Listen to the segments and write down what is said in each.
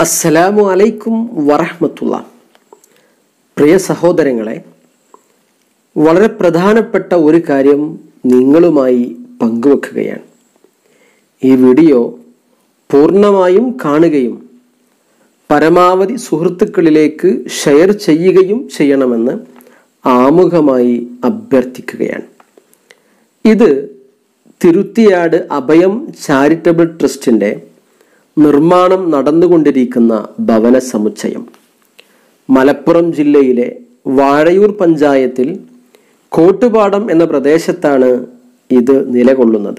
അസ്സലാമു അലൈക്കും വറഹ്മത്തുള്ള പ്രിയ സഹോദരങ്ങളെ വളരെ പ്രധാനപ്പെട്ട ഒരു കാര്യം നിങ്ങളുമായി പങ്കുവെക്കുകയാണ് ഈ വീഡിയോ പൂർണ്ണമായും കാണുകയും പരമാവധി സുഹൃത്തുക്കളിലേക്ക് ഷെയർ ചെയ്യുകയും ചെയ്യണമെന്ന് ആമുഖമായി അഭ്യർത്ഥിക്കുകയാണ് ഇത് തിരുത്തിയാട് അഭയം ചാരിറ്റബിൾ ട്രസ്റ്റിൻ്റെ നിർമ്മാണം നടന്നുകൊണ്ടിരിക്കുന്ന ഭവന സമുച്ചയം മലപ്പുറം ജില്ലയിലെ വാഴയൂർ പഞ്ചായത്തിൽ കോട്ടുപാടം എന്ന പ്രദേശത്താണ് ഇത് നിലകൊള്ളുന്നത്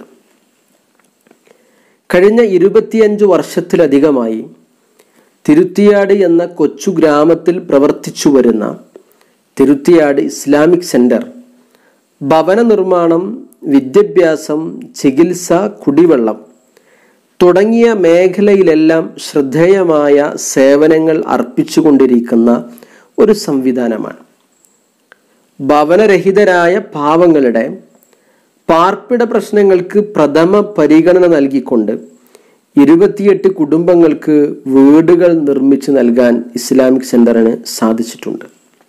കഴിഞ്ഞ ഇരുപത്തിയഞ്ച് വർഷത്തിലധികമായി തിരുത്തിയാട് എന്ന കൊച്ചു ഗ്രാമത്തിൽ പ്രവർത്തിച്ചു വരുന്ന തിരുത്തിയാട് ഇസ്ലാമിക് സെന്റർ ഭവന നിർമ്മാണം വിദ്യാഭ്യാസം ചികിത്സ കുടിവെള്ളം തുടങ്ങിയ മേഖലയിലെല്ലാം ശ്രദ്ധേയമായ സേവനങ്ങൾ അർപ്പിച്ചുകൊണ്ടിരിക്കുന്ന ഒരു സംവിധാനമാണ് ഭവനരഹിതരായ പാവങ്ങളുടെ പാർപ്പിട പ്രശ്നങ്ങൾക്ക് പ്രഥമ പരിഗണന നൽകിക്കൊണ്ട് ഇരുപത്തിയെട്ട് കുടുംബങ്ങൾക്ക് വീടുകൾ നിർമ്മിച്ചു നൽകാൻ ഇസ്ലാമിക് സെന്ററിന് സാധിച്ചിട്ടുണ്ട്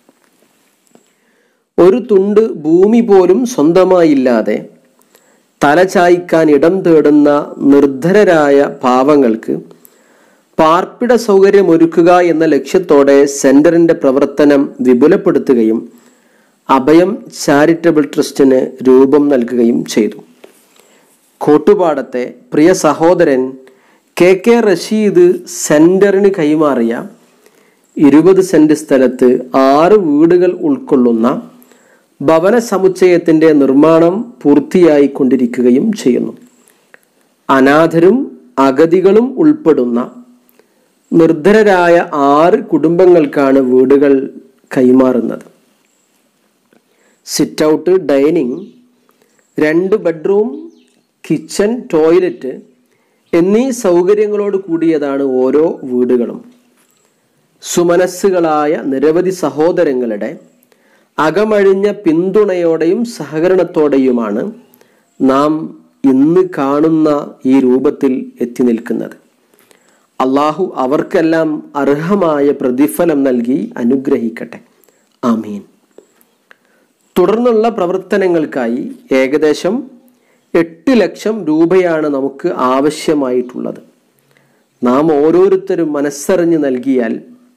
ഒരു തുണ്ട് ഭൂമി പോലും സ്വന്തമായില്ലാതെ തലചായ്ക്കാൻ ഇടം തേടുന്ന നിർധരരായ പാവങ്ങൾക്ക് പാർപ്പിട സൗകര്യം ഒരുക്കുക എന്ന ലക്ഷ്യത്തോടെ സെന്ററിന്റെ പ്രവർത്തനം വിപുലപ്പെടുത്തുകയും അഭയം ചാരിറ്റബിൾ ട്രസ്റ്റിന് രൂപം നൽകുകയും ചെയ്തു കോട്ടുപാടത്തെ പ്രിയ സഹോദരൻ കെ കെ റഷീദ് സെന്ററിന് കൈമാറിയ ഇരുപത് സെന്റ് സ്ഥലത്ത് ആറ് വീടുകൾ ഉൾക്കൊള്ളുന്ന ഭവന സമുച്ചയത്തിന്റെ നിർമ്മാണം പൂർത്തിയായിക്കൊണ്ടിരിക്കുകയും ചെയ്യുന്നു അനാഥരും അഗതികളും ഉൾപ്പെടുന്ന നിർധരരായ ആറ് കുടുംബങ്ങൾക്കാണ് വീടുകൾ കൈമാറുന്നത് സിറ്റ് ഔട്ട് ഡൈനിങ് രണ്ട് ബെഡ്റൂം കിച്ചൺ ടോയ്ലറ്റ് എന്നീ സൗകര്യങ്ങളോട് കൂടിയതാണ് ഓരോ വീടുകളും സുമനസ്സുകളായ നിരവധി സഹോദരങ്ങളുടെ അകമഴിഞ്ഞ പിന്തുണയോടെയും സഹകരണത്തോടെയുമാണ് നാം ഇന്ന് കാണുന്ന ഈ രൂപത്തിൽ എത്തി നിൽക്കുന്നത് അള്ളാഹു അവർക്കെല്ലാം അർഹമായ പ്രതിഫലം നൽകി അനുഗ്രഹിക്കട്ടെ ആമീൻ തുടർന്നുള്ള പ്രവർത്തനങ്ങൾക്കായി ഏകദേശം എട്ട് ലക്ഷം രൂപയാണ് നമുക്ക് ആവശ്യമായിട്ടുള്ളത് നാം ഓരോരുത്തരും മനസ്സറിഞ്ഞ് നൽകിയാൽ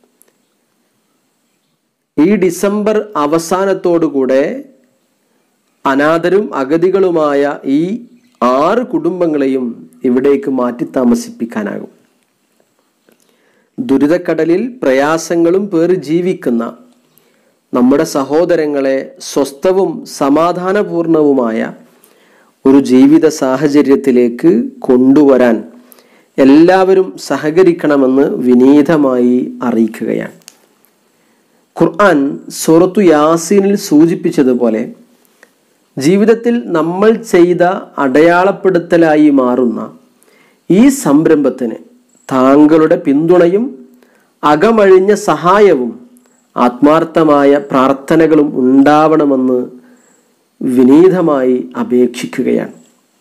ഈ ഡിസംബർ അവസാനത്തോടുകൂടെ അനാഥരും അഗതികളുമായ ഈ ആറ് കുടുംബങ്ങളെയും ഇവിടേക്ക് മാറ്റി താമസിപ്പിക്കാനാകും ദുരിതക്കടലിൽ പ്രയാസങ്ങളും പേറി ജീവിക്കുന്ന നമ്മുടെ സഹോദരങ്ങളെ സ്വസ്ഥവും സമാധാനപൂർണവുമായ ഒരു ജീവിത സാഹചര്യത്തിലേക്ക് കൊണ്ടുവരാൻ എല്ലാവരും സഹകരിക്കണമെന്ന് വിനീതമായി അറിയിക്കുകയാണ് ഖുർആൻ സൂറത്തു യാസീനിൽ സൂചിപ്പിച്ചതുപോലെ ജീവിതത്തിൽ നമ്മൾ ചെയ്ത അടയാളപ്പെടുത്തലായി മാറുന്ന ഈ സംരംഭത്തിന് താങ്കളുടെ പിന്തുണയും അകമഴിഞ്ഞ സഹായവും ആത്മാർത്ഥമായ പ്രാർത്ഥനകളും ഉണ്ടാവണമെന്ന് വിനീതമായി അപേക്ഷിക്കുകയാണ്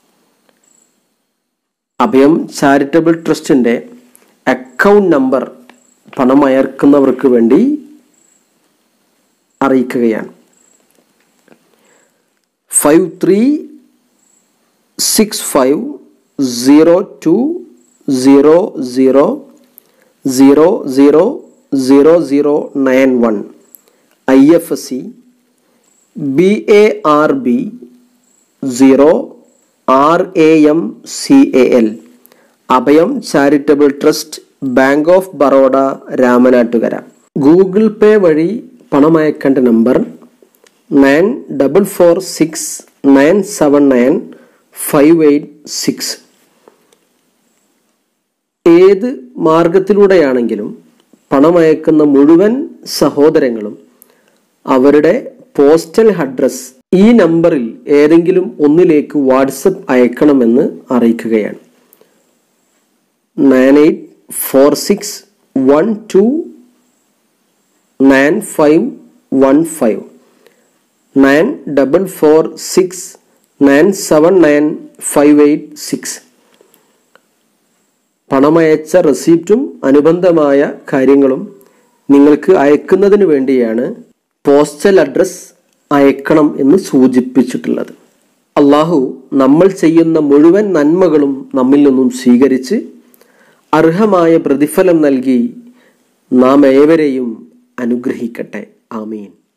അഭയം ചാരിറ്റബിൾ ട്രസ്റ്റിൻ്റെ അക്കൗണ്ട് നമ്പർ പണമയർക്കുന്നവർക്ക് വേണ്ടി അറിയിക്കുകയാണ് five three six five zero two zero zero zero zero zero zero nine one I F S C B A R B zero R A M C A L Abhayam charitable trust bank of Baroda Ramanattukara Google pay വഴി പണമയക്കേണ്ട number nine double four six nine seven nine five eight six ഏത് മാർഗത്തിലൂടെയാണെങ്കിലും പണമയക്കുന്ന മുഴുവൻ സഹോദരങ്ങളും അവരുടെ postal address ഈ നമ്പറിൽ ഏതെങ്കിലും ഒന്നിലേക്ക് വാട്സപ്പ് അയക്കണമെന്ന് അറിയിക്കുകയാണ് nine eight four six one two nine five one five nine double four six nine seven nine five eight six പണമയച്ച റെസീപ്റ്റും അനുബന്ധമായ കാര്യങ്ങളും നിങ്ങൾക്ക് അയക്കുന്നതിന് വേണ്ടിയാണ് പോസ്റ്റൽ അഡ്രസ് അയക്കണം എന്ന് സൂചിപ്പിച്ചിട്ടുള്ളത് അള്ളാഹു നമ്മൾ ചെയ്യുന്ന മുഴുവൻ നന്മകളും നമ്മിൽ നിന്നും സ്വീകരിച്ച് അർഹമായ പ്രതിഫലം നൽകി നാം ഏവരെയും അനുഗ്രഹിക്കട്ടെ ആമീൻ